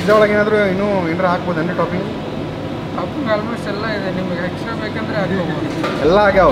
Pizza ಒಳಗೆ ಏನಾದರೂ ಇನ್ನೂ ಏನಾರು ಹಾಕ್ಬೋದೇನ್ರಿ ಟಾಪಿಂಗ್ ಟಾಪಿಂಗ್ ಆಲ್ಮೋಸ್ಟ್ ಎಲ್ಲ ಇದೆ ನಿಮಗೆ ಎಕ್ಸ್ಟ್ರಾ ಬೇಕಂದ್ರೆ ಹಾಕೋಬೋದು ಎಲ್ಲ ಆಗ್ಯಾವ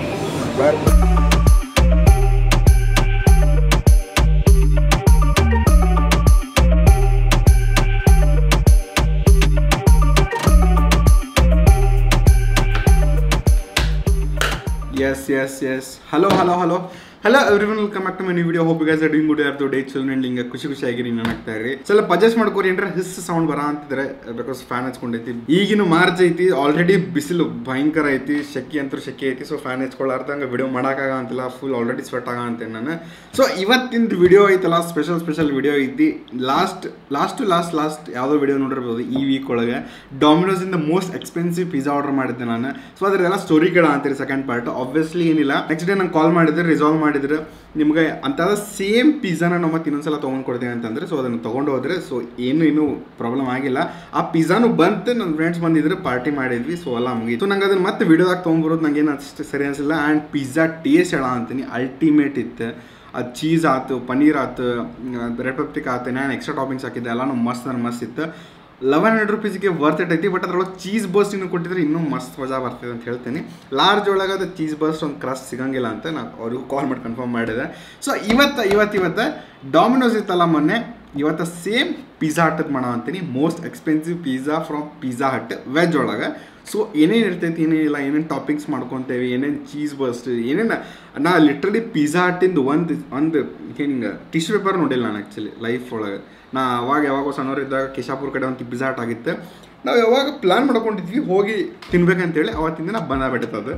Yes, yes, yes. Hello, hello, hello. Hello everyone welcome back to my video hope guys are doing good ಯಾರ್ದು ಡೇ ಚಲ್ ನಂಡ್ ಹಿಂಗೆ ಖುಷಿ ಖುಷಿಯಾಗಿರಿ ನಾನು ಆಗ್ತಾ ಇರಿ ಸ್ವಲ್ಪ ಅಡ್ಜಸ್ಟ್ ಮಾಡ್ಕೋರಿ ಏನ್ರ ಹಿಸ್ ಸೌಂಡ್ ಬರ ಅಂತಿದ್ರೆ ಬಿಕಾಸ್ ಫ್ಯಾನ್ ಹಚ್ಕೊಂಡೈತಿ ಈಗಿನ ಮಾರ್ಚ್ ಐತಿ ಆಲ್ರೆಡಿ ಬಿಸಿಲು ಭಯಂಕರ ಐತಿ ಶೆಕೆ ಅಂತೂ ಶೆಕೆ ಐತಿ ಸೊ ಫ್ಯಾನ್ ಹಚ್ಕೊಳ್ಳಾರ್ದಂಗೆ ವಿಡಿಯೋ ಮಾಡೋಕ್ಕಾಗ ಅಂತಿಲ್ಲ ಫುಲ್ ಆಲ್ರೆಡಿ ಸ್ವೆಟ್ ಆಗ ಅಂತೇನೆ ನಾನು ಸೊ ಇವತ್ತಿನ ವಿಡಿಯೋ ಐತಲ್ಲ ಸ್ಪೆಷಲ್ ಸ್ಪೆಷಲ್ ವಿಡಿಯೋ ಐತಿ ಲಾಸ್ಟ್ ಲಾಸ್ಟ್ ಲಾಸ್ಟ್ ಲಾಸ್ಟ್ ಯಾವುದೋ ವಿಡಿಯೋ ನೋಡಿರ್ಬೋದು ಈ ವೀಕ್ ಒಳಗೆ ಡಾಮಿನೋಸ್ ಇಂದ ಮೋಸ್ಟ್ ಎಕ್ಸ್ಪೆನ್ಸಿವ್ ಪಿಜ್ಜಾ ಆರ್ಡರ್ ಮಾಡಿದ್ದೆ ನಾನು ಸೊ ಅದರೆಲ್ಲ ಸ್ಟೋರಿ ಕೇಳ ಅಂತೀರಿ ಸೆಕೆಂಡ್ ಪಾರ್ಟ್ ಆಬ್ವಿಯಸ್ಲಿ ಏನಿಲ್ಲ ನೆಕ್ಸ್ಟ್ ಡೇ ನಂಗೆ ಕಾಲ್ ಮಾಡಿದ್ರೆ ರಿಸಾಲ್ವ್ ಮಾಡಿದ್ರೆ ನಿಮ್ಗೆ ಅಂತಾದ ಸೇಮ್ ಪಿಜ್ಜಾನ ನಾವು ಮತ್ತೆ ಇನ್ನೊಂದ್ಸಲ ತೊಗೊಂಡು ಕೊಡ್ತೀನಿ ಅಂತಂದ್ರೆ ಸೊ ಅದನ್ನು ತೊಗೊಂಡು ಹೋದ್ರೆ ಸೊ ಏನು ಇನ್ನೂ ಪ್ರಾಬ್ಲಮ್ ಆಗಿಲ್ಲ ಆ ಪಿಜ್ಜಾನು ಬಂತು ನನ್ನ ಫ್ರೆಂಡ್ಸ್ ಬಂದಿದ್ರೆ ಪಾರ್ಟಿ ಮಾಡಿದ್ವಿ ಸೊ ಎಲ್ಲ ಮುಗೀತು ನಂಗೆ ಅದನ್ನ ಮತ್ತೆ ವಿಡಿಯೋದಾಗ ತೊಗೊಂಬರೋದು ನಂಗೆ ಏನು ಅಷ್ಟು ಸರಿ ಅನಿಸಿಲ್ಲ ಆ್ಯಂಡ್ ಪಿಜ್ಜಾ ಟೇಸ್ಟ್ ಹೇಳ ಅಂತೀನಿ ಅಲ್ಟಿಮೇಟ್ ಇತ್ತು ಅದು ಚೀಸ್ ಆಯ್ತು ಪನ್ನೀರ್ ಆಯ್ತು ರೆಡ್ ಪೆಪ್ಟಿಕ್ ಆಯ್ತು ನಾನು ಎಕ್ಸ್ಟ್ರಾ ಟಾಪಿಂಗ್ಸ್ ಹಾಕಿದ್ದೆ ಎಲ್ಲಾನು ಮಸ್ತ್ ಅಂದ್ರೆ ಮಸ್ತ್ ಇತ್ತು ಲೆವೆನ್ ಹಂಡ್ರೆಡ್ ರುಪೀಸ್ಗೆ ವರ್ತ್ ಇಟ್ ಐತಿ ಬಟ್ ಅದ್ರೊಳಗೆ ಚೀಸ್ ಬರ್ಸ್ಟ್ ಇನ್ನು ಕೊಟ್ಟಿದ್ರೆ ಇನ್ನೂ ಮಸ್ತ್ ಮಜಾ ಬರ್ತದೆ ಅಂತ ಹೇಳ್ತೀನಿ ಲಾರ್ಜ್ ಒಳಗೆ ಅದು ಚೀಸ್ ಬರ್ಸ್ಟ್ ಒಂದು ಕ್ರಸ್ಟ್ ಸಿಗಂಗಿಲ್ಲ ಅಂತ ನಾನು ಅವ್ರಿಗೂ ಕಾಲ್ ಮಾಡಿ ಕನ್ಫರ್ಮ್ ಮಾಡಿದೆ ಸೊ ಇವತ್ತು ಇವತ್ತು ಇವತ್ತು ಡಾಮಿನೋಸ್ ಇತ್ತಲ್ಲ ಮೊನ್ನೆ ಇವತ್ತು ಸೇಮ್ ಪಿಜ್ಜಾ ಹಟ್ಟದ್ ಮಾಡೋ ಅಂತೀನಿ most expensive pizza from pizza hut veg ಒಳಗೆ ಸೊ ಏನೇನು ಇರ್ತೈತಿ ಏನೇನಿಲ್ಲ ಏನೇನು ಟಾಪಿಂಗ್ಸ್ ಮಾಡ್ಕೊತೇವೆ ಏನೇನು ಚೀಸ್ ಬರ್ಸ್ಟ್ ಏನೇನು ನಾ ಲಿಟ್ರಲಿ ಪಿಜ್ಜಾ ಹಟ್ಟಿಂದು ಒಂದು ಒಂದು ಹಿಂಗೆ ಟಿಶ್ಯೂ ಪೇಪರ್ ನೋಡಿಲ್ಲ ನಾನು ಆ್ಯಕ್ಚುಲಿ ಲೈಫ್ ಒಳಗೆ ನಾ ಅವಾಗ ಯಾವಾಗ ಸಣ್ಣವರಿದ್ದಾಗ ಕಿಶಾಪುರ ಕಡೆ ಒಂದು ಪಿಜ್ಜಾ ಹಟ್ ಆಗಿತ್ತು ನಾವು ಯಾವಾಗ ಪ್ಲ್ಯಾನ್ ಮಾಡ್ಕೊಂಡಿದ್ವಿ ಹೋಗಿ ತಿನ್ಬೇಕಂತೇಳಿ ಅವತ್ತಿಂದ ನಾ ಬಂದ ಬಿಡ್ತದೆ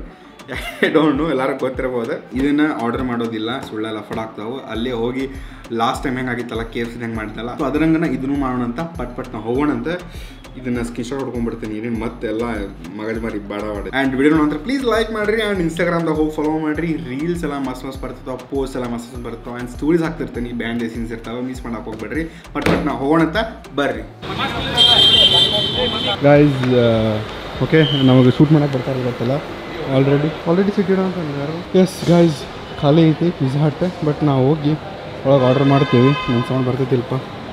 ಡೋಂಟ್ ಎಲ್ಲರೂ ಗೊತ್ತಿರ್ಬೋದು ಇದನ್ನ ಆರ್ಡರ್ ಮಾಡೋದಿಲ್ಲ ಸುಳ್ಳೆಲ್ಲ ಫಡ್ ಆಗ್ತಾವೆ ಅಲ್ಲೇ ಹೋಗಿ ಲಾಸ್ಟ್ ಟೈಮ್ ಹೆಂಗಾಗಿತ್ತಲ್ಲ ಕೆ ಎಫ್ ಸಿ ಹೆಂಗೆ ಮಾಡಿದ್ದಲ್ಲ ಸೊ ಅದರಂಗನ ಇದನ್ನು ಮಾಡೋಣ ಅಂತ ಪಟ್ ಪಟ್ ನಾವು ಹೋಗೋಣ ಅಂತ ಇದನ್ನ ಸ್ಕ್ರೀನ್ಶಾಟ್ ಹೊಡ್ಕೊಂಡ್ಬಿಡ್ತೀನಿ ಏನೇನು ಮತ್ತೆಲ್ಲ ಮಗಜ್ ಮಾರಿ ಬೇಡ ಮಾಡಿ ಆ್ಯಂಡ್ ವಿಡಿಯೋ ನಂತರ ಪ್ಲೀಸ್ ಲೈಕ್ ಮಾಡಿರಿ ಆ್ಯಂಡ್ ಇನ್ಸ್ಟಾಗ್ರಾಮ್ದಾಗ ಹೋಗಿ ಫಾಲೋ ಮಾಡಿರಿ ರೀಲ್ಸ್ ಎಲ್ಲ ಮಸ್ತ್ ಮಸ್ತ್ ಬರ್ತಾವೆ ಪೋಸ್ಟ್ ಎಲ್ಲ ಮಸ್ತ್ ಮಸ್ತ್ ಬರ್ತಾವೆ ಆ್ಯಂಡ್ ಸ್ಟೋರೀಸ್ ಹಾಕ್ತಿರ್ತೀನಿ ಬ್ಯಾಂಡ್ ಸೀನ್ಸ್ ಇರ್ತಾವೆ ಮಿಸ್ ಮಾಡಕ್ಕೆ ಹೋಗ್ಬೇಡ್ರಿ ಪಟ್ ಪಟ್ ನಾವು ಹೋಗೋಣ ಅಂತ ಬರ್ರಿ ಗೈಸ್ ಓಕೆ ನಮಗೆ ಶೂಟ್ ಮಾಡಕ್ಕೆ ಬರ್ತಾರೆ ಗೊತ್ತಲ್ಲ ಆಲ್ರೆಡಿ ಆಲ್ರೆಡಿ ಸಿಕ್ಕಿಡ ಅಂತ ಯಾರು ಎಸ್ ಗೈಸ್ ಖಾಲಿ ಐತಿ ಪಿಜ್ಜಾ ಹಟ್ ಬಟ್ ನಾವು ಹೋಗಿ ಒಳಗೆ ಆರ್ಡರ್ ಮಾಡ್ತೀವಿ ನನ್ನ ಸೌಂಡ್ ಬರ್ತೈತಿಲ್ಪ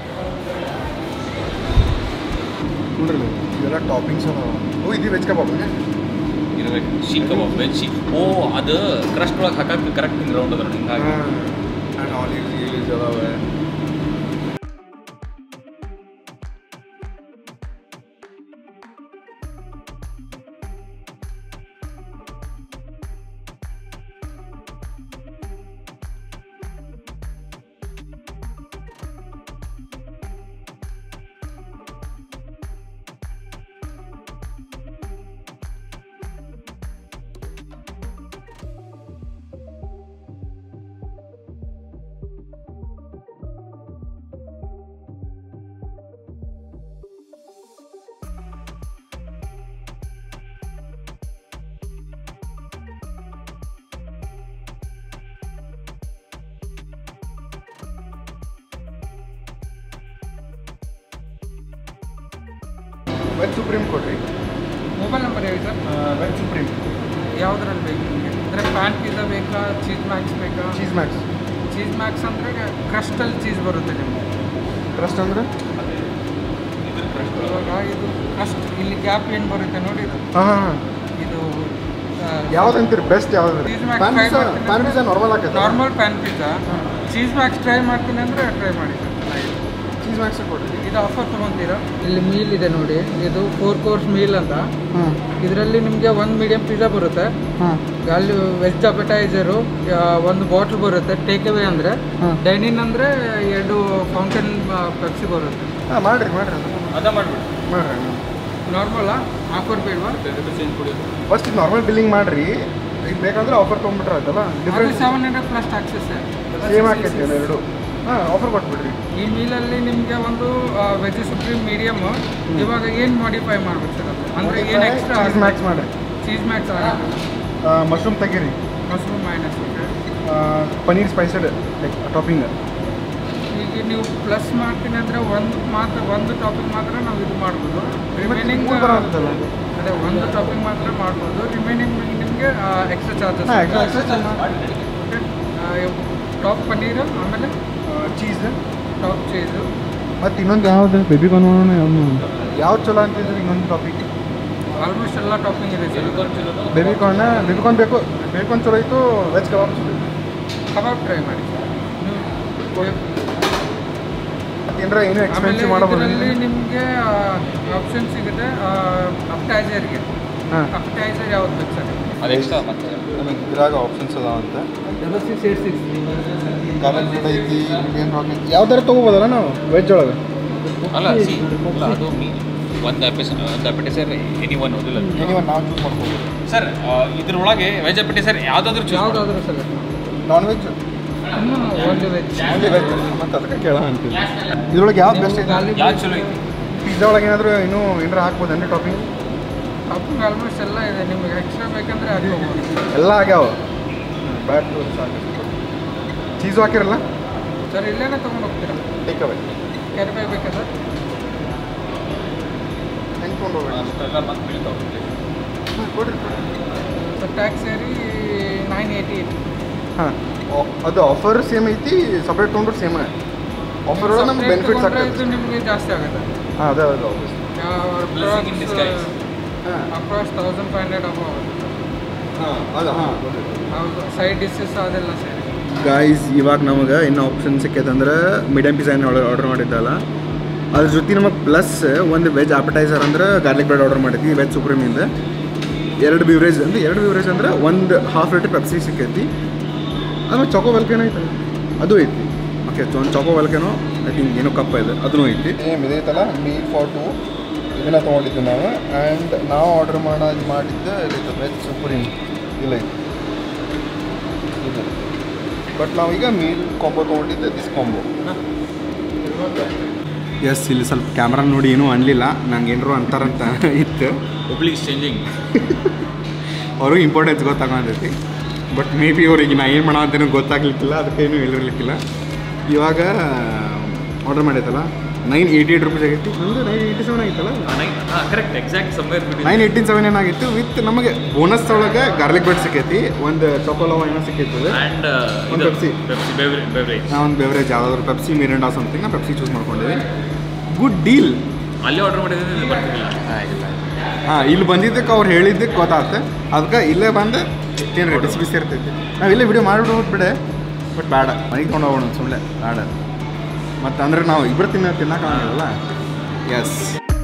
ನೋಡ್ರಿ ಇದೆಲ್ಲ ಟಾಪಿಂಗ್ಸ್ ಅದಾವ ಓ ಇದು ವೆಜ್ ಕಬಾಬ್ ಇರ್ಬೇಕು seekh kebab veg seekh oh ಅದು ಕ್ರಸ್ಟ್ ಒಳಗೆ ಹಾಕಕ್ಕೆ ಕರೆಕ್ಟ್ ಹಿಂಗೆ ರೌಂಡ್ ಅದ್ರ ಹಿಂಗಾಗಿ ಆ್ಯಂಡ್ ಆಲಿವ್ಸ್ ಗೀಲಿವ್ಸ್ ಅದಾವೆ ವೆಜ್ ಸುಪ್ರೀಂ ಕೊಡ್ರಿ ಮೊಬೈಲ್ ನಂಬರ್ ಹೇಳಿ ಸರ್ ವೆಜ್ ಸುಪ್ರೀಂ ಯಾವುದ್ರಲ್ಲಿ ಬೇಕು ನಿಮಗೆ ಅಂದರೆ ಪ್ಯಾನ್ ಪಿಜ್ಜಾ ಬೇಕಾ ಚೀಸ್ ಮ್ಯಾಕ್ಸ್ ಬೇಕಾ ಚೀಸ್ ಮ್ಯಾಕ್ಸ್ ಚೀಸ್ ಮ್ಯಾಕ್ಸ್ ಅಂದರೆ ಕ್ರಸ್ಟಲ್ಲಿ ಚೀಸ್ ಬರುತ್ತೆ ನಿಮಗೆ ಕ್ರಸ್ಟ್ ಅಂದ್ರೆ ಇವಾಗ ಇದು ಕ್ರಸ್ಟ್ ಇಲ್ಲಿ ಗ್ಯಾಪ್ ಏನು ಬರುತ್ತೆ ನೋಡಿ ಇದು ಹಾಂ ಹಾಂ ಹಾಂ ಇದು ಯಾವ್ದು ಅಂತೀರಿ ಬೆಸ್ಟ್ ಯಾವ್ದು cheese max pan try pizza pan pizza normal ಆಕೈತೆ normal pan pizza cheese max try ಮಾಡ್ತೀನಿ ಅಂದರೆ ಟ್ರೈ ಮಾಡಿ ಸರ್ ಚೀಸ್ ಮ್ಯಾಕ್ಸ್ ಕೊಡ್ರಿ ಇದು ಆಫರ್ ತೊಗೊತೀರಾ ಇಲ್ಲಿ ಮೀಲ್ ಇದೆ ನೋಡಿ ಇದು ಫೋರ್ ಕೋರ್ಸ್ ಮೀಲ್ ಅಂತ ಹಾಂ ಇದರಲ್ಲಿ ನಿಮಗೆ ಒಂದು ಮೀಡಿಯಂ ಪಿಜ್ಜಾ ಬರುತ್ತೆ ಹಾಂ ಅಲ್ಲಿ ವೆಜ್ ಅಪಟೈಸರು ಒಂದು ಬಾಟ್ಲ್ ಬರುತ್ತೆ ಟೇಕ್ ಅವೇ ಅಂದರೆ ಹಾಂ ಡೈನಿನ್ ಅಂದರೆ ಎರಡು ಫೌಂಟೇನ್ ಪೆಪ್ಸಿ ಬರುತ್ತೆ ಹಾಂ ಮಾಡಿರಿ ಮಾಡಿರಿ ಅದು ಅದ ಮಾಡ್ಬಿಡಿ ಮಾಡಿರಿ ನಾರ್ಮಲಾ ಆಫರ್ ಬೇಡವಾ ಚೇಂಜ್ ಕೊಡಿ ಫಸ್ಟ್ ನಾರ್ಮಲ್ ಬಿಲ್ಲಿಂಗ್ ಮಾಡ್ರಿ ಈಗ ಬೇಕಂದ್ರೆ ಆಫರ್ ತೊಗೊಂಡ್ಬಿಟ್ರೆ ಆಯ್ತಲ್ಲ ಅದು different seven hundred plus taxes same ಆಕೈತಿ ಅಲ್ಲ ಎರಡು ಹಾಂ ಆಫರ್ ಕೊಟ್ಬಿಡ್ರಿ ಈ ಮೀಲಲ್ಲಿ ನಿಮಗೆ ಒಂದು ವೆಜ್ ಸುಪ್ರೀಮ್ ಮೀಡಿಯಮ್ ಇವಾಗ ಏನು ಮಾಡಿಫೈ ಮಾಡ್ಬೇಕು ಸರ್ ಅದು ಅಂದರೆ ಏನು ಎಕ್ಸ್ಟ್ರಾ ಚೀಸ್ ಮ್ಯಾಕ್ಸ್ ಮಾಡಿರಿ ಚೀಸ್ ಮ್ಯಾಕ್ಸ್ ಮಶ್ರೂಮ್ ತೆಗೀರಿ ಮಶ್ರೂಮ್ ಮೈನಸ್ ಆ, ಪನ್ನೀರ್ ಸ್ಪೈಸಡ್ ಟಾಪಿಂಗ್ ಈಗ ನೀವು ಪ್ಲಸ್ ಮಾಡ್ತೀನಿ ಅಂದರೆ ಒಂದು ಮಾತ್ರ ಒಂದು ಟಾಪಿಂಗ್ ಮಾತ್ರ ನಾವು ಇದು ಮಾಡ್ಬೋದು ರಿಮೈನಿಂಗ್ ಬರೋದಲ್ಲ ಅದೇ ಒಂದು ಟಾಪಿಂಗ್ ಮಾತ್ರ ಮಾಡ್ಬೋದು ರಿಮೈನಿಂಗ್ ನಿಮಗೆ ಎಕ್ಸ್ಟ್ರಾ ಚಾರ್ಜಸ್ ಹಾಂ ಎಕ್ಸ್ಟ್ರಾ ಟಾಪ್ ಪನ್ನೀರು ಆಮೇಲೆ ಚೀಸ್ ಟಾಪ್ ಚೀಸು ಮತ್ತು ಇನ್ನೊಂದು ಯಾವುದು ಬೇಬಿ ಕಾರ್ನ್ ಮಾಡೋಣ ಯಾವ್ದು ಯಾವ್ದು ಚಲೋ ಅಂತಿದ್ರೆ ಇನ್ನೊಂದು ಟಾಪಿಕ್ ಆಲ್ಮೋಸ್ಟ್ ಎಲ್ಲ ಟಾಪಿಂಗ್ ಇದೆ sir baby corn baby corn ಬೇಕು ಬೇಬಿ ಕಾರ್ನ್ ಚಲೋ ಇತ್ತು ವೆಜ್ ಕಬಾಬ್ ಕಬಾಬ್ ಟ್ರೈ ಮಾಡಿ ನೀವು ಏನರ ಏನು ಆಮೇಲೆ ಎಕ್ಸ್ಪೆನ್ಸಿವ್ ಮಾಡಬಹುದು ಇದರಲ್ಲಿ ನಿಮಗೆ ಆಪ್ಷನ್ ಸಿಗುತ್ತೆ ಅಪ್ಟೈಸರ್ಗೆ ಹಾಂ ಅಪ್ಟೈಸರ್ ಯಾವ್ದು ಬೇಕು ಸರ್ ಅದು ಎಕ್ಸ್ಟ್ರಾ ಮತ್ತೆ ನಮಗೆ ಇದ್ರಾಗ ಆಪ್ಷನ್ಸ್ ಅದಾವ ಅಂತ double six eight six garlic bread ಐತಿ ಇಂಡಿಯನ್ ರಾಕೆಟ್ ಯಾವ್ದಾರ ತೊಗೋಬೋದಲ್ಲ ನಾವು ವೆಜ್ ಒಳಗೆ ಅಲ್ಲ ಸಿ ಅಲ್ಲ ಅದು ಮೀ ಒಂದು ಎಪಿಸೋಡ್ ಒಂದು ಅಪೆಟಿಸರ್ ಎನಿ ಒನ್ ಓದಿಲ್ಲ ಏನಿವ ನಾವು ಚೂಸ್ ಮಾಡ್ಕೋಬೋದು ಸರ್ ಇದ್ರೊಳಗೆ ವೆಜ್ ಅಪೆಟಿಸರ್ ಯಾವುದಾದ್ರೂ ಚೂಸ್ ಯಾವುದಾದ್ರೂ ಸರ್ ನಾನ್ ವೆಜ್ ಒಂದು ವೆಜ್ ಓನ್ಲಿ ವೆಜ್ ಮತ್ತು ಅದಕ್ಕೆ ಕೇಳ ಅಂತೀವಿ ಇದ್ರೊಳಗೆ ಯಾವ್ದು ಬೆಸ್ಟ್ ಇದೆ ಗಾರ್ಲಿಕ್ ಯಾವ್ದು ಚಲೋ ಐತಿ ಪಿಜ್ಜಾ ಒಳಗೆ ಏನಾದರೂ ಇನ್ನೂ ಏನಾರ ಹಾಕ್ಬೋದೇನ್ರಿ ಟಾಪಿಂಗ್ ಟಾಪಿಂಗ್ ಆಲ್ಮೋಸ್ಟ್ ಎಲ್ಲ ಇದೆ ನಿಮಗೆ ಎಕ್ಸ್ಟ್ರಾ ಬೇಕಂದ್ರೆ ಹಾಕೋಬೋದು ಎಲ್ಲ ಆಗ್ಯಾವ ಬ್ಯಾಟ್ ಸಾಕು ಚೀಸು ಹಾಕಿರಲ್ಲ ಸರ್ ಇಲ್ಲೇನೆ ತೊಗೊಂಡು ಹೋಗ್ತೀರಾ ಟೇಕ್ ಅವೇ ಕೆರ್ಬೇ ಬೇಕಾ ಸರ್ ಹೆಂಗೆ ತೊಗೊಂಡು ಹೋಗೋಣ ಅಷ್ಟೆಲ್ಲ ಮತ್ತೆ ಬೀಳ್ತಾವೆ ಕೊಡ್ರಿ ಸರ್ ಟ್ಯಾಕ್ಸ್ ಸೇರಿ ನೈನ್ ಏಯ್ಟಿ ಏಯ್ಟ್ ಹಾಂ ಅದು ಆಫರ್ ಸೇಮ್ ಐತಿ ಸಪ್ರೇಟ್ ತೊಗೊಂಡ್ರು ಸೇಮ್ ಆಫರ್ ಒಳಗೆ ನಮ್ಗೆ ಬೆನಿಫಿಟ್ಸ್ ಇದು ಆಗ್ತದೆ ನಿಮಗೆ ಜಾಸ್ತಿ ಆಗುತ್ತೆ ಹಾಂ ಅದೇ ಅದೇ ಆಫೀಸ್ Blessing in disguise. ಹಾಂ approx thousand five hundred off ಆಗುತ್ತೆ ಹಾಂ ಅದು ಹಾಂ ಹೌದು ಸೈಡ್ ಡಿಶಸ್ ಅದೆಲ್ಲ ಸೇರಿ ಗಾಯ್ಸ್ ಇವಾಗ ನಮಗೆ ಇನ್ನು ಆಪ್ಷನ್ ಸಿಕ್ಕೈತಂದ್ರೆ ಮೀಡಿಯಮ್ ಪಿಜ್ಜಾ ಏನು ಆರ್ಡರ್ ಮಾಡಿದ್ದಲ್ಲ ಅದ್ರ ಜೊತೆ ನಮಗೆ ಪ್ಲಸ್ ಒಂದು ವೆಜ್ ಆಪಟೈಸರ್ ಅಂದ್ರೆ ಗಾರ್ಲಿಕ್ ಬ್ರೆಡ್ ಆರ್ಡರ್ ಮಾಡಿದ್ವಿ ವೆಜ್ ಸುಪ್ರೀಮಿಂದ ಎರಡು ಬಿವ್ರೇಜ್ ಅಂದ್ರೆ ಎರಡು ಬಿವ್ರೇಜ್ ಅಂದ್ರೆ ಒಂದು ಹಾಫ್ ಲೀಟರ್ ಪೆಪ್ಸಿ ಸಿಕ್ಕೈತಿ ಆಮೇಲೆ ಚೊಕೋ ವಲ್ಕೇನೋ ಐತೆ ಅದು ಐತಿ ಓಕೆ ಒಂದು ಚೊಕೋ ವಲ್ಕೇನೋ ಐ ಥಿಂಕ್ ಏನೋ ಕಪ್ ಇದೆ ಅದೂ ಐತಿ ಸೇಮ್ ಇದೈತಲ್ಲ ಮೀಲ್ ಫಾರ್ ಟು ಇದನ್ನ ತೊಗೊಂಡಿದ್ದು ನಾವು ಆ್ಯಂಡ್ ನಾವು ಆರ್ಡರ್ ಮಾಡೋದು ಮಾಡಿದ್ದು ಇದು ವೆಜ್ ಸುಪ್ರೀಮ್ ಇಲ್ಲ ಐತಿ ಇದು ಬಟ್ ನಾವೀಗ ಮೀಲ್ ಕಾಂಬೋ ತೊಗೊಂಡಿದ್ದೆ ದಿಸ್ ಕಾಂಬೋ ಎಸ್ ಇಲ್ಲಿ ಸ್ವಲ್ಪ ಕ್ಯಾಮ್ರಾ ನೋಡಿ ಏನೂ ಅನ್ಲಿಲ್ಲ ನಂಗೆ ಏನಾರು ಅಂತಾರಂತ ಇತ್ತು ಪಬ್ಲಿಕ್ ಚೇಂಜಿಂಗ್ ಅವ್ರಿಗೆ ಇಂಪಾರ್ಟೆನ್ಸ್ ಗೊತ್ತಾಗತೈತಿ ಬಟ್ ಮೇ ಬಿ ಅವ್ರಿಗೆ ನಾ ಏನು ಮಾಡೋ ಅಂತೇನೂ ಗೊತ್ತಾಗ್ಲಿಕ್ಕಿಲ್ಲ ಅದಕ್ಕೆ ಏನೂ ಹೇಳಿರ್ಲಿಕ್ಕಿಲ್ಲ ಇವಾಗ ಆರ್ಡರ್ ಮಾಡೈತಲ್ಲ ನೈನ್ ಏಯ್ಟಿ ಏಯ್ಟ್ ರುಪೀಸ್ ಆಗೈತಿ ನಮ್ಮದು ನೈನ್ ಏಯ್ಟಿ ಸೆವೆನ್ ಆಗಿತ್ತಲ್ಲ ಹಾಂ correct exact somewhere nine eighteen seven ಏನಾಗಿತ್ತು ವಿತ್ ನಮಗೆ ಬೋನಸ್ ಒಳಗೆ ಗಾರ್ಲಿಕ್ ಬ್ರೆಡ್ ಸಿಕ್ಕೈತಿ ಒಂದು ಚೊಕೊಲವ ಏನೋ ಸಿಕ್ಕೈತದೆ ಆ್ಯಂಡ್ ಒಂದು ಇದು Pepsi. ಪೆಪ್ಸಿ ಬೆವರೇಜ್ ನಾ ಒಂದು ಬೆವರೇಜ್ ಯಾವುದಾದ್ರು ಪೆಪ್ಸಿ ಮಿರಿಂಡಾ ಸಮಥಿಂಗ್ ನಾ ಪೆಪ್ಸಿ ಚೂಸ್ ಮಾಡ್ಕೊಂಡಿದ್ದೆ ಗುಡ್ ಡೀಲ್ ಅಲ್ಲಿ ಆರ್ಡರ್ ಮಾಡಿದ್ರೆ ಇದು ಬರ್ತಿರ್ಲಿಲ್ಲ ಹಾಂ ಇಲ್ಲಿ ಬಂದಿದ್ದಕ್ಕೆ ಅವ್ರು ಹೇಳಿದ್ದಕ್ಕೆ ಗೊತ್ತಾಗುತ್ತೆ ಅದಕ್ಕೆ ಇಲ್ಲೇ ಬಂದು ಏನು ಬಿಸಿ ಬಿಸಿ ಇರ್ತೈತಿ ನಾವು ಇಲ್ಲೇ ವಿಡಿಯೋ ಮಾಡಿಬಿಡ್ಬೋದು ಬಿಡೆ ಬಟ್ ಬೇಡ ಮನೆಗೆ ತೊಗೊಂಡು ಹೋಗೋಣ ಸುಮ್ಮನೆ ಬೇಡ ಮತ್ತು ಅಂದ್ರೆ ನಾವು ಇಬ್ಬರು ತಿನ್ನ ತಿನ್ನಕ್ಕಾಗಲ್ಲ ಎಸ್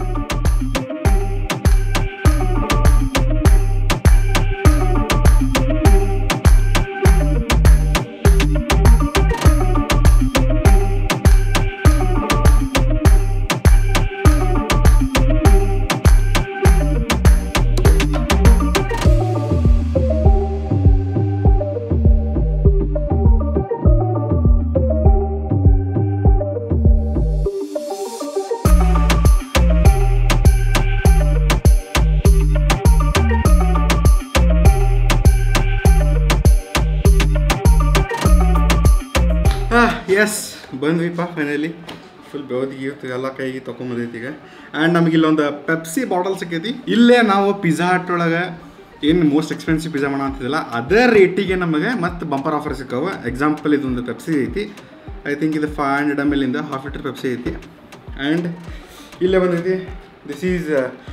ಎಸ್ ಬಂದ್ವಿಪ್ಪ ಫೈನಲಿ ಫುಲ್ ಬೆವದಿ ಗೀವತ್ತು ಎಲ್ಲ ಕೈಗೆ ತೊಗೊಂಬಂದೈತಿ ಈಗ ಆ್ಯಂಡ್ ನಮಗೆ ಇಲ್ಲೊಂದು ಪೆಪ್ಸಿ ಬಾಟಲ್ ಸಿಕ್ಕೈತಿ ಇಲ್ಲೇ ನಾವು ಪಿಜ್ಜಾ ಹಟ್ ಒಳಗೆ ಏನು ಮೋಸ್ಟ್ ಎಕ್ಸ್ಪೆನ್ಸಿವ್ ಪಿಜ್ಜಾ ಮಾಡೋ ಅಂತಿದ್ದಿಲ್ಲ ಅದೇ ರೇಟಿಗೆ ನಮಗೆ ಮತ್ತೆ ಬಂಪರ್ ಆಫರ್ ಸಿಕ್ಕಾವ ಎಕ್ಸಾಂಪಲ್ ಇದೊಂದು ಪೆಪ್ಸಿ ಐತಿ ಐ ಥಿಂಕ್ ಇದು ಫೈವ್ ಹಂಡ್ರೆಡ್ ಎಮ್ ಎಲ್ಲಿಂದ ಹಾಫ್ ಲೀಟರ್ ಪೆಪ್ಸಿ ಐತಿ ಆ್ಯಂಡ್ ಇಲ್ಲೇ ಬಂದೈತಿ this is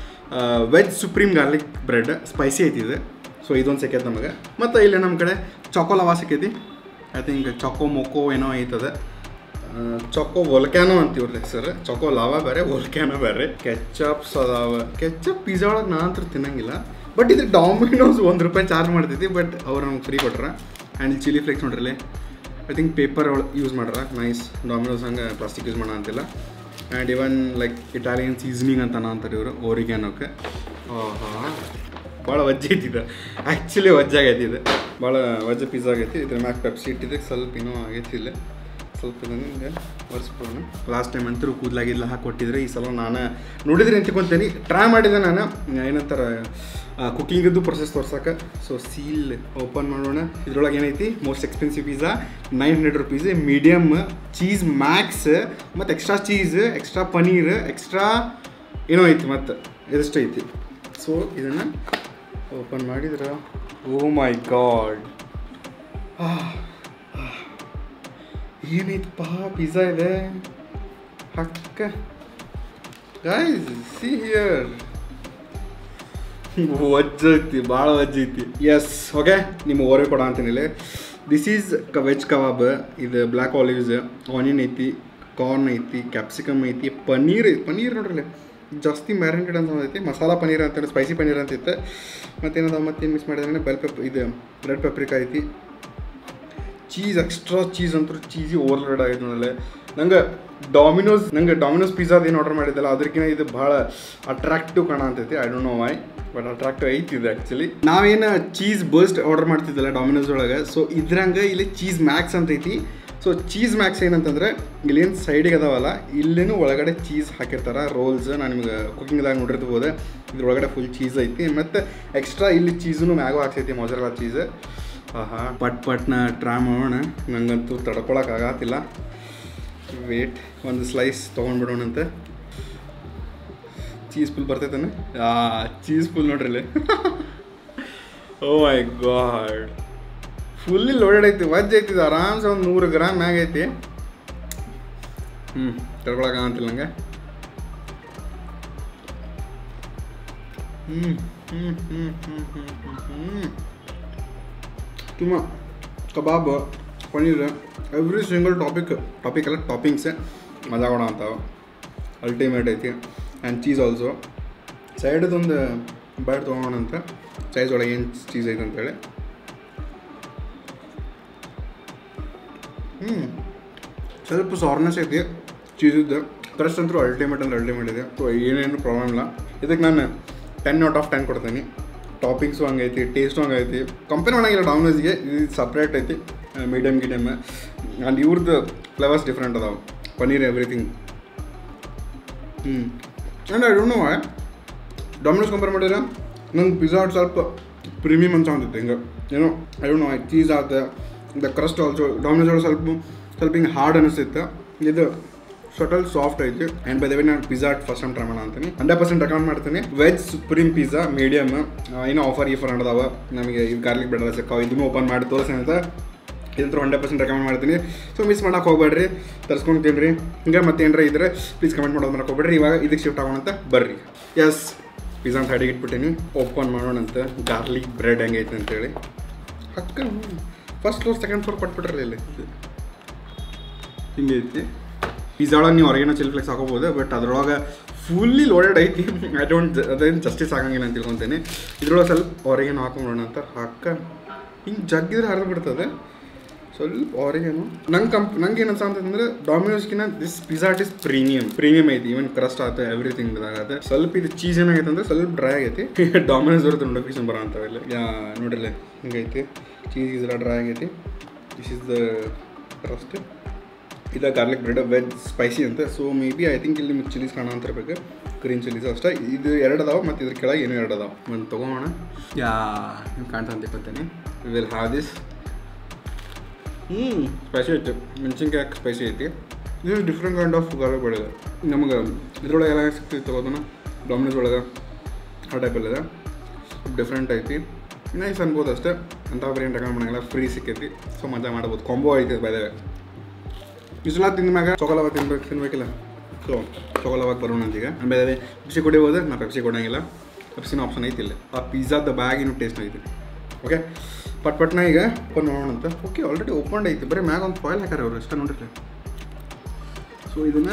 veg supreme garlic bread spicy ಐತಿ ಇದು ಸೊ ಇದೊಂದು ಸಿಕ್ಕೈತೆ ನಮಗೆ ಮತ್ತು ಇಲ್ಲೇ ನಮ್ಮ ಕಡೆ ಚೊಕೋ ಲವಾ ಸಿಕ್ಕೈತಿ ಐ ಥಿಂಕ್ ಚೊಕೋ ಮೊಕೋ ಏನೋ ಐತದೆ ಚೊಕೋ ವೊಲ್ಕ್ಯಾನೋ ಅಂತೀವ್ರಿ ಸರ್ ಚೊಕೋ ಲಾವಾ ಬೇರೆ ವೊಲ್ಕ್ಯಾನೋ ಬೇರೆ ಕೆಚಪ್ಸ್ ಅದಾವ ಕೆಚಪ್ ಪಿಜ್ಜಾ ಒಳಗೆ ನಾ ಅಂತೂ ತಿನ್ನಂಗಿಲ್ಲ ಬಟ್ ಇದು ಡಾಮಿನೋಸ್ ಒಂದು ರೂಪಾಯಿ ಚಾರ್ಜ್ ಮಾಡ್ತೈತಿ ಬಟ್ ಅವ್ರು ನಮ್ಗೆ ಫ್ರೀ ಕೊಟ್ರ ಆ್ಯಂಡ್ ಚಿಲ್ಲಿ ಫ್ಲೇಕ್ಸ್ ನೋಡ್ರಿ ಐ ಥಿಂಕ್ ಪೇಪರ್ ಒಳಗೆ ಯೂಸ್ ಮಾಡ್ರ ನೈಸ್ ಡಾಮಿನೋಸ್ ಹಂಗೆ ಪ್ಲಾಸ್ಟಿಕ್ ಯೂಸ್ ಮಾಡೋ ಅಂತಿಲ್ಲ and even like Italian seasoning ಅಂತ ಅಂತಾರೆ ಇವರು ಓರಿಗ್ಯಾನೋಕ್ಕೆ ಓಹಾ ಭಾಳ ವಜ್ಜ ಐತಿದೆ ಆ್ಯಕ್ಚುಲಿ ವಜ್ಜ ಆಗೈತಿ ಇದು ಭಾಳ ವಜ್ಜ ಪಿಜ್ಜಾ ಆಗೈತಿ ಇದ್ರ ಮ್ಯಾಗ ಪೆಪ್ಸಿ ಇಟ್ಟಿದ್ದಕ್ಕೆ ಸ್ವಲ್ಪ ಏನೋ ಆಗೈತಿ ಇಲ್ಲ ಸ್ವಲ್ಪ ಇದನ್ನು ಒರೆಸ್ಬಿಡೋಣ ಲಾಸ್ಟ್ ಟೈಮ್ ಅಂತೂ ಕೂದಲಾಗಿಲ್ಲ ಹಾಕಿ ಕೊಟ್ಟಿದ್ರೆ ಈ ಸಲ ನಾನು ನೋಡಿದ್ರೆ ಅಂತಿಕೊಂತೀನಿ ಟ್ರೈ ಮಾಡಿದೆ ನಾನು ಏನಂತಾರೆ ಕುಕಿಂಗದ್ದು ಪ್ರೊಸೆಸ್ ತೋರ್ಸಕ್ಕೆ ಸೊ ಸೀಲ್ ಓಪನ್ ಮಾಡೋಣ ಇದ್ರೊಳಗೆ ಏನೈತಿ most expensive pizza nine hundred rupees medium cheese max ಮತ್ತು extra cheese extra paneer extra ಏನೋ ಐತಿ ಮತ್ತು ಇದಷ್ಟು ಐತಿ ಸೊ ಇದನ್ನು ಓಪನ್ ಮಾಡಿದ್ರೆ ಓ ಮೈ ಗಾಡ್ ಏನೈತಪ್ಪ ಪಿಜ್ಜಾ ಇದೆ ಹಕ್ಕ ಗೈಸ್ ಸಿ ಹಿಯರ್ ವಜ್ಜೈತಿ ಭಾಳ ವಜ್ಜೈತಿ ಎಸ್ ಓಕೆ ನಿಮ್ಮ ಓರೆ ಕೊಡ ಅಂತೀನಿ ಇಲ್ಲಿ ದಿಸ್ ಈಸ್ ಕ ವೆಜ್ ಕಬಾಬ್ ಇದು ಬ್ಲ್ಯಾಕ್ ಆಲಿವ್ಸ್ ಆನಿಯನ್ ಐತಿ ಕಾರ್ನ್ ಐತಿ ಕ್ಯಾಪ್ಸಿಕಮ್ ಐತಿ ಪನ್ನೀರ್ ಐತಿ ಪನ್ನೀರ್ ನೋಡ್ರಿ ಜಾಸ್ತಿ ಮ್ಯಾರಿನೇಟೆಡ್ ಅಂತ ಐತಿ ಮಸಾಲ ಪನ್ನೀರ್ ಅಂತ ಸ್ಪೈಸಿ ಪನ್ನೀರ್ ಅಂತ ಇತ್ತು ಮತ್ತೇನದ ಮತ್ತೇನು ಮಿಸ್ ಮಾಡಿದ್ರೆ ಬೆಲ್ ಪೆಪ್ ಇದು ರೆಡ್ ಪೆಪ್ರಿಕಾ ಐತಿ ಚೀಸ್ ಎಕ್ಸ್ಟ್ರಾ ಚೀಸ್ ಅಂತೂ ಚೀಸಿ ಓವರ್ಲೋಡ್ ಆಗೈತೆ ನೋಡಲೆ ನಂಗೆ ಡಾಮಿನೋಸ್ ನಂಗೆ ಡಾಮಿನೋಸ್ ಪಿಜ್ಜಾದ ಏನು ಆರ್ಡರ್ ಮಾಡಿದ್ದಲ್ಲ ಅದಕ್ಕಿಂತ ಇದು ಭಾಳ ಅಟ್ರಾಕ್ಟಿವ್ ಕಾಣ ಅಂತೈತಿ I don't know why but attractive ಐತಿ ಇದು ಆ್ಯಕ್ಚುಲಿ ನಾವೇನು ಚೀಸ್ ಬರ್ಸ್ಟ್ ಆರ್ಡರ್ ಮಾಡ್ತಿದ್ದಲ್ಲ ಡಾಮಿನೋಸ್ ಒಳಗೆ ಸೊ ಇದ್ರಂಗೆ ಇಲ್ಲಿ ಚೀಸ್ ಮ್ಯಾಕ್ಸ್ ಅಂತ ಐತಿ ಸೊ ಚೀಸ್ ಮ್ಯಾಕ್ಸ್ ಏನಂತಂದ್ರೆ ಇಲ್ಲೇನು ಸೈಡಿಗೆ ಅದಾವಲ್ಲ ಇಲ್ಲೇನು ಒಳಗಡೆ ಚೀಸ್ ಹಾಕಿರ್ತಾರೆ ರೋಲ್ಸ್ ನಾನು ನಿಮ್ಗೆ ಕುಕಿಂಗ್ದಾಗ ನೋಡಿರ್ಬೋದು ಇದ್ರೊಳಗಡೆ ಫುಲ್ ಚೀಸ್ ಐತಿ ಮತ್ತು ಎಕ್ಸ್ಟ್ರಾ ಇಲ್ಲಿ ಚೀಸೂ ಮ್ಯಾಗು ಹಾಕ್ಸೈತಿ ಮೊಜರಲ್ಲ ಚೀಸ್ ಆಹಾ ಪಟ್ ಪಟ್ನ ಟ್ರೈ ಮಾಡೋಣ ನಂಗಂತೂ ತಡ್ಕೊಳಕ್ಕೆ ಆಗತ್ತಿಲ್ಲ ವೇಟ್ ಒಂದು ಸ್ಲೈಸ್ ತೊಗೊಂಡ್ಬಿಡೋಣಂತೆ ಚೀಸ್ ಫುಲ್ ಬರ್ತೈತಾನೆ ಆ ಚೀಸ್ ಫುಲ್ ನೋಡ್ರಿ ಇಲ್ಲಿ oh my god fully loaded ಐತಿ ವಜ್ಜ್ ಐತಿ ಇದು ಆರಾಮ್ಸೆ ಒಂದು ನೂರು ಗ್ರಾಮ್ ಮ್ಯಾಗ ಐತಿ ಹ್ಞೂ ತಡ್ಕೊಳಕ್ಕೆ ಆಗಂತಿಲ್ಲ ನಂಗೆ ಹ್ಞೂ ಹ್ಞೂ ಹ್ಞೂ ಹ್ಞೂ ಹ್ಞೂ ಹ್ಞೂ ತುಂಬ kebab paneer every single topic topic ಅಲ್ಲ ಟಾಪಿಂಗ್ಸೇ ಮಜಾ ಕೊಡೋ ಅಂತಾವೆ ಅಲ್ಟಿಮೇಟ್ ಐತಿ ಆ್ಯಂಡ್ ಚೀಸ್ ಆಲ್ಸೋ ಸೈಡದೊಂದು ಬ್ಯಾಡ್ ತೊಗೊಳೋಣ ಅಂತ ಸೈಜ್ ಒಳಗೆ ಏನು ಚೀಸ್ ಐತೆ ಅಂತೇಳಿ ಹ್ಞೂ ಸ್ವಲ್ಪ ಸಾರ್ನೆಸ್ ಐತಿ ಚೀಸಿದ್ದು ಕ್ರಸ್ಟ್ ಅಂತೂ ಅಲ್ಟಿಮೇಟ್ ಅಂದ್ರೆ ಅಲ್ಟಿಮೇಟ್ ಇದೆ ಸೊ ಏನೇನು ಪ್ರಾಬ್ಲಮ್ ಇಲ್ಲ ಇದಕ್ಕೆ ನಾನು ಟೆನ್ ಔಟ್ ಆಫ್ ಟೆನ್ ಕೊಡ್ತೀನಿ ಟಾಪಿಂಗ್ಸು ಹಂಗೈತಿ ಟೇಸ್ಟು ಹಂಗೈತಿ ಕಂಪೇರ್ ಮಾಡೋಂಗಿಲ್ಲ ಡಾಮಿನೋಸ್ಗೆ ಇದು ಸಪ್ರೇಟ್ ಐತಿ ಮೀಡಿಯಮ್ ಗಿಡಿಯಮ್ ಆ್ಯಂಡ್ ಇವ್ರದ್ದು ಫ್ಲೇವರ್ಸ್ ಡಿಫ್ರೆಂಟ್ ಅದಾವೆ ಪನ್ನೀರ್ ಎವ್ರಿಥಿಂಗ್ ಹ್ಞೂ and I don't know why Domino's compare ಮಾಡಿದ್ರೆ ನಂಗೆ ಪಿಜ್ಜಾ ಹಟ್ ಸ್ವಲ್ಪ ಪ್ರೀಮಿಯಮ್ ಅಂತ ಅನ್ಸುತ್ತೆ ಹಿಂಗೆ ಏನೋ ಐ ಡೋಂಟ್ ನೋ ಚೀಸ್ ಆದ ದ ಕ್ರಸ್ಟ್ ಆಲ್ಸೋ ಡಾಮಿನೋಸ್ ಒಳಗೆ ಸ್ವಲ್ಪ ಸ್ವಲ್ಪ ಹಿಂಗೆ ಹಾರ್ಡ್ ಅನಿಸುತ್ತೆ ಇದು ಸಟಲ್ ಸಾಫ್ಟ್ ಐತಿ ಆ್ಯಂಡ್ ಬೈ ದ ವೇ ನಾನು ಪಿಜ್ಜಾ ಫಸ್ಟ್ ಟೈಮ್ ಟ್ರೈ ಮಾಡೋಣ ಅಂತೀನಿ ಹಂಡ್ರೆಡ್ ಪರ್ಸೆಂಟ್ ರೆಕಮೆಂಡ್ ಮಾಡ್ತೀನಿ ವೆಜ್ ಸುಪ್ರೀಮ್ ಪಿಜ್ಜಾ ಮೀಡಿಯಮ್ ಏನೋ ಆಫರ್ ಈಫರ್ ನಡೆದಾವ ನಮಗೆ ಈ ಗಾರ್ಲಿಕ್ ಬೆಡ ಸಿಕ್ಕಾವ ಇದನ್ನು ಓಪನ್ ಮಾಡಿ ತೋರಿಸಿ ಅಂತ ಇದಂತೂ ಹಂಡ್ರೆಡ್ ಪರ್ಸೆಂಟ್ ರೆಕಮೆಂಡ್ ಮಾಡ್ತೀನಿ ಸೊ ಮಿಸ್ ಮಾಡಕ್ಕೆ ಹೋಗ್ಬೇಡ್ರಿ ತರಿಸ್ಕೊಂಡು ತಿನ್ರಿ ಹಿಂಗೆ ಮತ್ತೆ ಏನಾರ ಇದ್ರೆ ಪ್ಲೀಸ್ ಕಮೆಂಟ್ ಮಾಡೋದು ಮಾಡಕ್ಕೆ ಹೋಗ್ಬೇಡ್ರಿ ಇವಾಗ ಇದಕ್ಕೆ ಶಿಫ್ಟ್ ಆಗೋಣ ಅಂತ ಬರ್ರಿ ಎಸ್ ಪಿಜ್ಜಾ ಅಂತ ಸೈಡಿಗೆ ಇಟ್ಬಿಟ್ಟೀನಿ ಓಪನ್ ಮಾಡೋಣ ಅಂತ ಗಾರ್ಲಿಕ್ ಬ್ರೆಡ್ ಹೆಂಗೈತೆ ಅಂತೇಳಿ ಹಕ್ಕ ಫಸ್ಟ್ ಫ್ಲೋರ್ ಸೆಕೆಂಡ್ ಫ್ಲೋರ್ ಕೊಟ್ಬಿಟ್ರಲ್ಲ ಇಲ್ಲಿ ಹಿಂಗೈತಿ ಪಿಜ್ಜಾ ಒಳಗೆ ನೀವು ಹೊರಗಿನ ಚಿಲ್ಲಿ ಫ್ಲೆಕ್ಸ್ ಹಾಕೋಬೋದು ಬಟ್ ಅದ್ರೊಳಗೆ ಫುಲ್ಲಿ ಲೋಡೆಡ್ ಐತಿ ಐ ಡೋಂಟ್ ಅದೇನು ಜಸ್ಟಿಸ್ ಆಗಂಗಿಲ್ಲ ಅಂತ ತಿಳ್ಕೊತೀನಿ ಇದ್ರೊಳಗೆ ಸ್ವಲ್ಪ ಹೊರಗೇನು ಹಾಕೊಂಬಿಡೋಣ ಅಂತ ಹಾಕ ಹಿಂಗೆ ಜಗ್ಗಿದ್ರೆ ಹರಿದು ಬಿಡ್ತದೆ ಸ್ವಲ್ಪ ಹೊರಗೇನು ನಂಗೆ ಕಂಪ್ ನಂಗೆ ಏನು ಅಂತಂದ್ರೆ ಡಾಮಿನೋಸ್ಗಿನ this pizza is premium premium ಐತಿ ಈವನ್ ಕ್ರಸ್ಟ್ ಆತ ಎವ್ರಿಥಿಂಗ್ ಆಗುತ್ತೆ ಸ್ವಲ್ಪ ಇದು ಚೀಸ್ ಏನಾಗೈತೆ ಅಂದ್ರೆ ಸ್ವಲ್ಪ ಡ್ರೈ ಆಗೈತಿ ಡಾಮಿನೋಸ್ ಅವ್ರದ್ದು ನೋಟಿಫಿಕೇಶನ್ ಬರೋ ಅಂತವೆಲ್ಲ ಯಾ ನೋಡ್ರಿಲ್ಲ ಹಿಂಗೈತಿ ಚೀಸ್ ಇದೆಲ್ಲ ಡ್ರೈ ಆಗೈತಿ ದಿಸ್ ಇಸ್ ದ ಕ್ರಸ್ಟ್ ಇದು ಗಾರ್ಲಿಕ್ ಬ್ರೆಡ್ ವೆಜ್ ಸ್ಪೈಸಿ ಅಂತ so maybe I think ಇಲ್ಲಿ ನಿಮಗೆ ಚಿಲ್ಲೀಸ್ ಕಾಣ ಅಂತ ಇರಬೇಕು ಗ್ರೀನ್ ಚಿಲ್ಲೀಸ್ ಅಷ್ಟೇ ಇದು ಎರಡು ಅದಾವ ಮತ್ತು ಇದ್ರ ಕೆಳಗೆ ಏನೂ ಎರಡು ಅದಾವ ಒಂದು ತೊಗೊಳೋಣ ಯಾ ನೀವು ಕಾಣ್ತಾ ಅಂತ ಇಪ್ಪತ್ತೇನೆ ವಿಲ್ ಹ್ಯಾವ್ ದಿಸ್ ಹ್ಞೂ ಸ್ಪೈಸಿ ಐತೆ ಮೆಣಸಿನ್ಕಾಯಿ ಸ್ಪೈಸಿ ಐತಿ ಇದು different kind of garlic bread ಇದೆ ನಮಗೆ ಇದ್ರೊಳಗೆ ಎಲ್ಲ ಸಿಗ್ತೈತೆ ತಗೋದನ್ನ ಡಾಮಿನೋಸ್ ಒಳಗೆ ಆ ಟೈಪಲ್ಲಿದೆ ಡಿಫ್ರೆಂಟ್ ಐತಿ ನೈಸ್ ಅನ್ಬೋದು ಅಷ್ಟೇ ಅಂತ ಬರೀ ಏನು ರೆಕಮೆಂಡ್ ಮಾಡಂಗಿಲ್ಲ ಫ್ರೀ ಸಿಕ್ಕೈತಿ ಸೊ ಮಜಾ ಮಾಡ್ಬೋದು ಕಾಂಬೋ ಐತಿ ಬೈದಾವೆ ಇಷ್ಟೆಲ್ಲ ತಿಂದ ಮ್ಯಾಗ ಚೊಕೊಲವ ತಿನ್ಬೇಕು ತಿನ್ಬೇಕಿಲ್ಲ ಸೊ ಚೊಕೊಲವಾಗ ಬರೋಣ ಅಂತೀಗ ಆಮೇಲೆ ಪೆಪ್ಸಿ ಕುಡಿಬೋದು ನಾ ಪೆಪ್ಸಿ ಕೊಡೋಂಗಿಲ್ಲ ಪೆಪ್ಸಿನ ಆಪ್ಷನ್ ಐತಿ ಇಲ್ಲ ಆ ಪಿಜ್ಜಾದ ಬ್ಯಾಗಿನ ಟೇಸ್ಟ್ ಐತಿ ಓಕೆ ಪಟ್ ಪಟ್ನ ಈಗ ಓಪನ್ ಮಾಡೋಣ ಅಂತ ಓಕೆ ಆಲ್ರೆಡಿ ಓಪನ್ ಐತಿ ಬರೀ ಮ್ಯಾಗ ಒಂದು ಫಾಯಿಲ್ ಹಾಕಾರ ಅವರು ಇಷ್ಟ ನೋಡ್ರಿ ಸೊ ಇದನ್ನು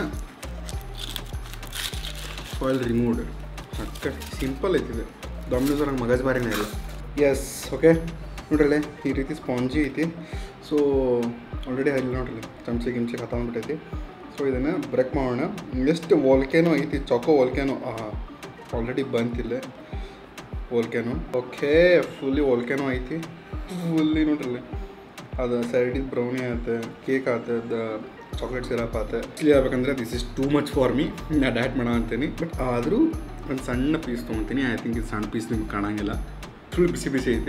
ಫಾಯಿಲ್ ರಿಮೂವ್ಡ್ ಅಕ್ಕ ಸಿಂಪಲ್ ಐತಿದೆ ಡಾಮಿನೋಸ್ ನಂಗೆ ಮಗಜ್ ಬಾರಿನೇ ಇಲ್ಲ ಎಸ್ ಓಕೆ ನೋಡ್ರಲ್ಲೇ ಈ ರೀತಿ ಸ್ಪಾಂಜಿ ಐತಿ ಸೊ ಆಲ್ರೆಡಿ ಅಲ್ಲಿ ನೋಡ್ರಿ ಚಮಚಿ ಗಿಮ್ಚಿ ಹತ್ತಾಂಬಿಟ್ಟೈತಿ ಸೊ ಇದನ್ನು ಬ್ರೇಕ್ ಮಾಡೋಣ ಎಷ್ಟು ವೋಲ್ಕೇನೋ ಐತಿ ಚೊಕೋ ವೋಲ್ಕೇನೋ ಆಲ್ರೆಡಿ ಬಂತಿಲ್ಲ ವೋಲ್ಕೇನೋ ಓಕೆ ಫುಲ್ಲಿ ವೋಲ್ಕೇನೋ ಐತಿ ಫುಲ್ಲಿ ನೋಡ್ರಲ್ಲ ಅದು ಸೈಡಿಗೆ ಬ್ರೌನಿ ಆತ ಕೇಕ್ ಆತ ದ ಚಾಕ್ಲೇಟ್ ಸಿರಪ್ ಆತ ಇಲ್ಲಿ ಹೇಳ್ಬೇಕಂದ್ರೆ this is too much for me ನಾ ಡಯಟ್ ಮಾಡೋ ಅಂತೀನಿ ಬಟ್ ಆದರೂ ಒಂದು ಸಣ್ಣ ಪೀಸ್ ತೊಗೊತೀನಿ ಐ ಥಿಂಕ್ ಇದು ಸಣ್ಣ ಪೀಸ್ ನಿಮ್ಗೆ ಕಾಣಂಗಿಲ್ಲ ಫುಲ್ ಬಿಸಿ ಬಿಸಿ ಐತಿ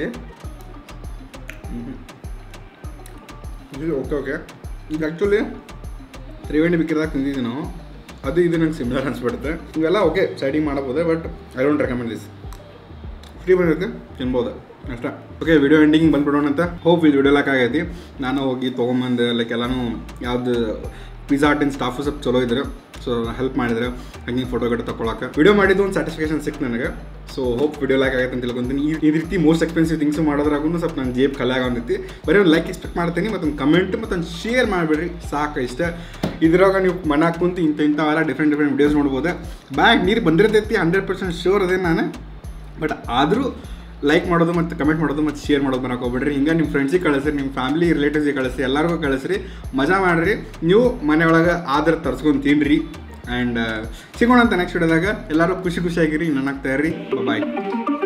ಇದು ಓಕೆ ಓಕೆ ಈಗ ಆ್ಯಕ್ಚುಲಿ ತ್ರಿವೇಣಿ ಬಿಕ್ಕಿದಾಗ ತಿಂದಿದ್ವಿ ನಾವು ಅದು ಇದು ನಂಗೆ ಸಿಮಿಲರ್ ಅನ್ಸ್ಬಿಡುತ್ತೆ ಇವೆಲ್ಲ ಓಕೆ ಸೈಡಿಂಗ್ ಮಾಡಬಹುದೇ but I don't recommend this free ಬಂದಿರುತ್ತೆ ತಿನ್ಬೋದು ಅಷ್ಟೇ ಓಕೆ ವಿಡಿಯೋ ಎಂಡಿಂಗ್ ಬಂದ್ಬಿಡೋಣ ಅಂತ ಹೋಪ್ ಇದು ವಿಡಿಯೋ ಲಾಕ್ ಆಗೈತಿ ನಾನು ಹೋಗಿ ತೊಗೊಂಬಂದೆ ಲೈಕ್ ಎಲ್ಲನೂ ಯಾವ್ದು ಪಿಜ್ಜಾ ಹಟ್ಟಿನ ಸ್ಟಾಫು ಸ್ವಲ್ಪ ಚಲೋ ಇದ್ದಾರೆ ಸೊ ಹೆಲ್ಪ್ ಮಾಡಿದ್ರೆ ಹಂಗೆ ಫೋಟೋ ಗಿಡ ತೊಗೊಳಕ್ಕೆ ವಿಡಿಯೋ ಮಾಡಿದ್ದು ಒಂದು ಸ್ಯಾಟಿಸ್ಫ್ಯಾಕ್ಷನ್ ಸಿಕ್ತು ನನಗೆ ಸೊ ಹೋಪ್ ವಿಡಿಯೋ ಲೈಕ್ ಆಗತ್ತೆ ಅಂತ ತಿಳ್ಕೊಂತೀನಿ ಈ ಈ ರೀತಿ ಮೋಸ್ಟ್ ಎಕ್ಸ್ಪೆನ್ಸಿವ್ ಥಿಂಗ್ಸ್ ಮಾಡೋದ್ರಾಗೂ ಸ್ವಲ್ಪ ನನ್ನ ಜೇಬ್ ಖಾಲಿ ಆಗಂತೈತಿ ಬರೀ ಒಂದು ಲೈಕ್ ಎಕ್ಸ್ಪೆಕ್ಟ್ ಮಾಡ್ತೀನಿ ಮತ್ತೊಂದು ಕಮೆಂಟ್ ಮತ್ತೊಂದು ಶೇರ್ ಮಾಡಿಬಿಡ್ರಿ ಸಾಕು ಇಷ್ಟ ಇದ್ರಾಗ ನೀವು ಮನೆ ಕುಂತು ಇಂಥ ಇಂಥವೆಲ್ಲ ಡಿಫ್ರೆಂಟ್ ಡಿಫ್ರೆಂಟ್ ವಿಡಿಯೋಸ್ ನೋಡ್ಬೋದು ಬ್ಯಾಗ್ ನೀರು ಬಂದಿರ್ತೈತಿ ಹಂಡ್ರೆಡ್ ಪರ್ಸೆಂಟ್ ಶೋರ್ ಅದೇ ನಾನು ಬಟ್ ಆದರೂ ಲೈಕ್ ಮಾಡೋದು ಮತ್ತು ಕಮೆಂಟ್ ಮಾಡೋದು ಮತ್ತು ಶೇರ್ ಮಾಡೋದು ಬರೋಕೆ ಹೋಗ್ಬಿಡ್ರಿ ಹಿಂಗೆ ನಿಮ್ಮ ಫ್ರೆಂಡ್ಸಿಗೆ ಕಳಿಸ್ರಿ ನಿಮ್ಮ ಫ್ಯಾಮಿಲಿ ರಿಲೇಟಿವ್ಸಿಗೆ ಕಳಿಸ್ರಿ ಎಲ್ಲರಿಗೂ ಕಳಿಸ್ರಿ ಮಜಾ ಮಾಡಿರಿ ನೀವು ಮನೆಯೊಳಗೆ ಆದ್ರೆ ತರ್ಸ್ಕೊಂಡು ತಿನ್ರಿ ಆ್ಯಂಡ್ ಸಿಗೋಣ ಅಂತ ನೆಕ್ಸ್ಟ್ ವಿಡಿಯೋದಾಗ ಎಲ್ಲರೂ ಖುಷಿ ಖುಷಿಯಾಗಿರಿ ನನ್ನ ಆಗ್ತಾ ಇರ್ರಿ ಬಾಯ್